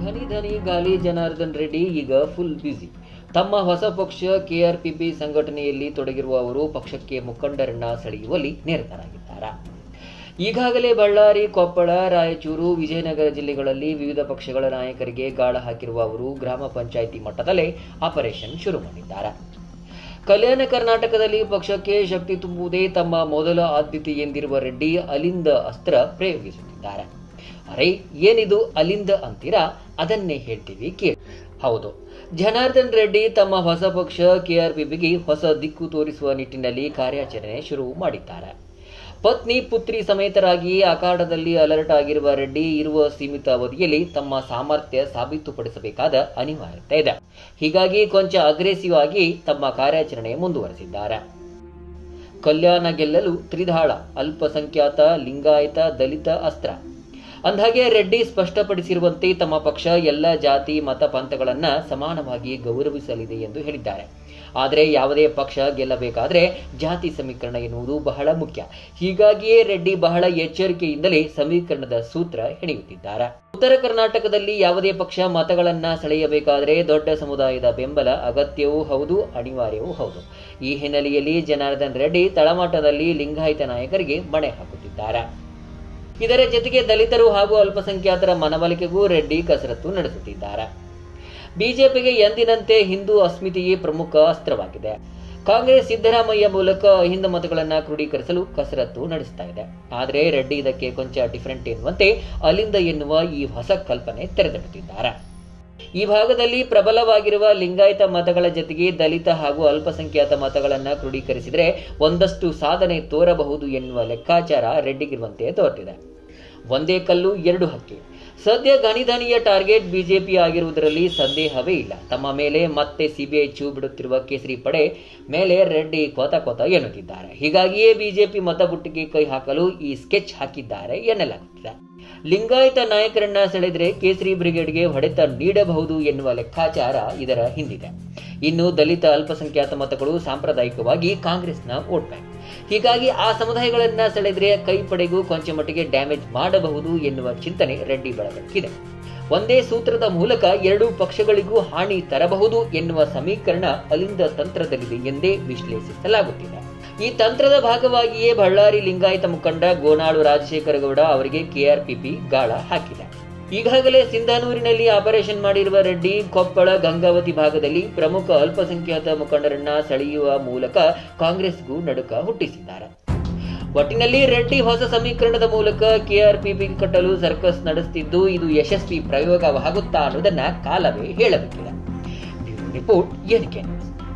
ಧನಿ ಧನಿ ಗಾಲಿ ಜನಾರ್ದನ್ ರೆಡ್ಡಿ ಈಗ ಫುಲ್ ಬ್ಯುಸಿ ತಮ್ಮ ಹೊಸ ಪಕ್ಷ ಕೆಆರ್ಪಿಪಿ ಸಂಘಟನೆಯಲ್ಲಿ ತೊಡಗಿರುವ ಅವರು ಪಕ್ಷಕ್ಕೆ ಮುಖಂಡರನ್ನ ಸೆಳೆಯುವಲ್ಲಿ ನಿರತರಾಗಿದ್ದಾರೆ ಈಗಾಗಲೇ ಬಳ್ಳಾರಿ ಕೊಪ್ಪಳ ರಾಯಚೂರು ವಿಜಯನಗರ ಜಿಲ್ಲೆಗಳಲ್ಲಿ ವಿವಿಧ ಪಕ್ಷಗಳ ನಾಯಕರಿಗೆ ಗಾಳ ಹಾಕಿರುವ ಅವರು ಗ್ರಾಮ ಪಂಚಾಯಿತಿ ಮಟ್ಟದಲ್ಲೇ ಆಪರೇಷನ್ ಶುರು ಮಾಡಿದ್ದಾರೆ ಕಲ್ಯಾಣ ಕರ್ನಾಟಕದಲ್ಲಿ ಪಕ್ಷಕ್ಕೆ ಶಕ್ತಿ ತುಂಬುವುದೇ ತಮ್ಮ ಮೊದಲ ಆದ್ಯತೆ ಎಂದಿರುವ ರೆಡ್ಡಿ ಅಲಿಂದ ಅಸ್ತ್ರ ಪ್ರಯೋಗಿಸುತ್ತಿದ್ದಾರೆ ಅರೆ ಏನಿದು ಅಲಿಂದ ಅಂತೀರಾ ಅದನ್ನೇ ಹೇಳ್ತೀವಿ ಕೇಳಿ ಹೌದು ಜನಾರ್ದನ್ ರೆಡ್ಡಿ ತಮ್ಮ ಹೊಸ ಪಕ್ಷ ಕೆಆರ್ಪಿಬಿಗೆ ಹೊಸ ದಿಕ್ಕು ತೋರಿಸುವ ನಿಟ್ಟಿನಲ್ಲಿ ಕಾರ್ಯಾಚರಣೆ ಶುರು ಮಾಡಿದ್ದಾರೆ ಪತ್ನಿ ಪುತ್ರಿ ಸಮೇತರಾಗಿ ಅಖಾಡದಲ್ಲಿ ಅಲರ್ಟ್ ಆಗಿರುವ ರೆಡ್ಡಿ ಇರುವ ಸೀಮಿತ ಅವಧಿಯಲ್ಲಿ ತಮ್ಮ ಸಾಮರ್ಥ್ಯ ಸಾಬೀತುಪಡಿಸಬೇಕಾದ ಅನಿವಾರ್ಯತೆ ಇದೆ ಹೀಗಾಗಿ ಕೊಂಚ ಅಗ್ರೆಸಿವ್ ಆಗಿ ತಮ್ಮ ಕಾರ್ಯಾಚರಣೆ ಮುಂದುವರೆಸಿದ್ದಾರೆ ಕಲ್ಯಾಣ ಗೆಲ್ಲಲು ತ್ರಿಧಾಳ ಅಲ್ಪಸಂಖ್ಯಾತ ಲಿಂಗಾಯತ ದಲಿತ ಅಸ್ತ್ರ ಅಂದಹಾಗೆ ರೆಡ್ಡಿ ಸ್ಪಷ್ಟಪಡಿಸಿರುವಂತೆ ತಮ್ಮ ಪಕ್ಷ ಎಲ್ಲ ಜಾತಿ ಮತ ಪಂಥಗಳನ್ನ ಸಮಾನವಾಗಿ ಗೌರವಿಸಲಿದೆ ಎಂದು ಹೇಳಿದ್ದಾರೆ ಆದರೆ ಯಾವುದೇ ಪಕ್ಷ ಗೆಲ್ಲಬೇಕಾದ್ರೆ ಜಾತಿ ಸಮೀಕರಣ ಎನ್ನುವುದು ಬಹಳ ಮುಖ್ಯ ಹೀಗಾಗಿಯೇ ರೆಡ್ಡಿ ಬಹಳ ಎಚ್ಚರಿಕೆಯಿಂದಲೇ ಸಮೀಕರಣದ ಸೂತ್ರ ಹೆಣೆಯುತ್ತಿದ್ದಾರೆ ಉತ್ತರ ಕರ್ನಾಟಕದಲ್ಲಿ ಯಾವುದೇ ಪಕ್ಷ ಮತಗಳನ್ನ ಸೆಳೆಯಬೇಕಾದರೆ ದೊಡ್ಡ ಸಮುದಾಯದ ಬೆಂಬಲ ಅಗತ್ಯವೂ ಹೌದು ಅನಿವಾರ್ಯವೂ ಹೌದು ಈ ಹಿನ್ನೆಲೆಯಲ್ಲಿ ಜನಾರ್ದನ್ ರೆಡ್ಡಿ ತಳಮಟ್ಟದಲ್ಲಿ ಲಿಂಗಾಯತ ನಾಯಕರಿಗೆ ಮಣೆ ಹಾಕುತ್ತಿದ್ದಾರೆ ಇದರ ಜೊತೆಗೆ ದಲಿತರು ಹಾಗೂ ಅಲ್ಪಸಂಖ್ಯಾತರ ಮನವೊಲಿಕೆಗೂ ರೆಡ್ಡಿ ಕಸರತ್ತು ನಡೆಸುತ್ತಿದ್ದಾರೆ ಬಿಜೆಪಿಗೆ ಎಂದಿನಂತೆ ಹಿಂದೂ ಅಸ್ಮಿತೆಯೇ ಪ್ರಮುಖ ಅಸ್ತ್ರವಾಗಿದೆ ಕಾಂಗ್ರೆಸ್ ಸಿದ್ದರಾಮಯ್ಯ ಮೂಲಕ ಹಿಂದೂ ಮತಗಳನ್ನ ಕ್ರೋಢೀಕರಿಸಲು ಕಸರತ್ತು ನಡೆಸ್ತಾ ಇದೆ ಆದರೆ ರೆಡ್ಡಿ ಇದಕ್ಕೆ ಕೊಂಚ ಡಿಫರೆಂಟ್ ಎನ್ನುವಂತೆ ಅಲಿಂದ ಎನ್ನುವ ಈ ಹೊಸ ಕಲ್ಪನೆ ತೆರೆದಿಡುತ್ತಿದ್ದಾರೆ ಈ ಭಾಗದಲ್ಲಿ ಪ್ರಬಲವಾಗಿರುವ ಲಿಂಗಾಯತ ಮತಗಳ ಜೊತೆಗೆ ದಲಿತ ಹಾಗೂ ಅಲ್ಪಸಂಖ್ಯಾತ ಮತಗಳನ್ನ ಕ್ರೋಢೀಕರಿಸಿದರೆ ಒಂದಷ್ಟು ಸಾಧನೆ ತೋರಬಹುದು ಎನ್ನುವ ಲೆಕ್ಕಾಚಾರ ರೆಡ್ಡಿಗಿರುವಂತೆ ತೋರ್ತಿದೆ ಒಂದೇ ಕಲ್ಲು ಎರಡು ಹಕ್ಕಿ ಸದ್ಯ ಗಣಿಧನಿಯ ಟಾರ್ಗೆಟ್ ಬಿಜೆಪಿ ಆಗಿರುವುದರಲ್ಲಿ ಸಂದೇಹವೇ ಇಲ್ಲ ತಮ್ಮ ಮೇಲೆ ಮತ್ತೆ ಸಿಬಿಐ ಚೂ ಬಿಡುತ್ತಿರುವ ಕೇಸರಿ ಪಡೆ ಮೇಲೆ ರೆಡ್ಡಿ ಕೊತ ಕೊತ ಎನ್ನುತ್ತಿದ್ದಾರೆ ಹೀಗಾಗಿಯೇ ಬಿಜೆಪಿ ಮತಬುಟ್ಟಿಗೆ ಕೈ ಹಾಕಲು ಈ ಸ್ಕೆಚ್ ಹಾಕಿದ್ದಾರೆ ಎನ್ನಲಾಗುತ್ತಿದೆ ಲಿಂಗಾಯತ ನಾಯಕರನ್ನ ಸೆಳೆದರೆ ಕೇಸರಿ ಬ್ರಿಗೇಡ್ಗೆ ಹೊಡೆತ ನೀಡಬಹುದು ಎನ್ನುವ ಲೆಕ್ಕಾಚಾರ ಇದರ ಹಿಂದಿದೆ ಇನ್ನು ದಲಿತ ಅಲ್ಪಸಂಖ್ಯಾತ ಮತಗಳು ಸಾಂಪ್ರದಾಯಿಕವಾಗಿ ಕಾಂಗ್ರೆಸ್ನ ವೋಟ್ ಬ್ಯಾಂಕ್ ಹೀಗಾಗಿ ಆ ಸಮುದಾಯಗಳನ್ನ ಸೆಳೆದ್ರೆ ಕೈ ಪಡೆಗೂ ಕೊಂಚ ಮಟ್ಟಿಗೆ ಡ್ಯಾಮೇಜ್ ಮಾಡಬಹುದು ಎನ್ನುವ ಚಿಂತನೆ ರೆಡ್ಡಿ ಬಳಗಕ್ಕಿದೆ ಒಂದೇ ಸೂತ್ರದ ಮೂಲಕ ಎರಡೂ ಪಕ್ಷಗಳಿಗೂ ಹಾನಿ ತರಬಹುದು ಎನ್ನುವ ಸಮೀಕರಣ ಅಲಿಂದ ತಂತ್ರದಲ್ಲಿದೆ ಎಂದೇ ವಿಶ್ಲೇಷಿಸಲಾಗುತ್ತಿದೆ ಈ ತಂತ್ರದ ಭಾಗವಾಗಿಯೇ ಬಳ್ಳಾರಿ ಲಿಂಗಾಯತ ಮುಖಂಡ ಗೋನಾಳು ರಾಜಶೇಖರ ಗೌಡ ಅವರಿಗೆ ಕೆಆರ್ಪಿಪಿ ಗಾಳ ಹಾಕಿದೆ ಈಗಾಗಲೇ ಸಿಂಧನೂರಿನಲ್ಲಿ ಆಪರೇಷನ್ ಮಾಡಿರುವ ರೆಡ್ಡಿ ಕೊಪ್ಪಳ ಗಂಗಾವತಿ ಭಾಗದಲ್ಲಿ ಪ್ರಮುಖ ಅಲ್ಪಸಂಖ್ಯಾತ ಮುಖಂಡರನ್ನ ಸೆಳೆಯುವ ಮೂಲಕ ಕಾಂಗ್ರೆಸ್ಗೂ ನಡುಕ ಹುಟ್ಟಿಸಿದ್ದಾರೆ ಒಟ್ಟಿನಲ್ಲಿ ರೆಡ್ಡಿ ಹೊಸ ಸಮೀಕರಣದ ಮೂಲಕ ಕೆಆರ್ಪಿಪಿ ಕಟ್ಟಲು ಸರ್ಕಸ್ ನಡೆಸುತ್ತಿದ್ದು ಇದು ಯಶಸ್ವಿ ಪ್ರಯೋಗವಾಗುತ್ತಾ ಅನ್ನೋದನ್ನ ಕಾಲವೇ ಹೇಳಬೇಕಿದೆ ಬ್ಯೂರೋ ರಿಪೋರ್ಟ್ ಎನ್ಕೆ ನ್ಯೂಸ್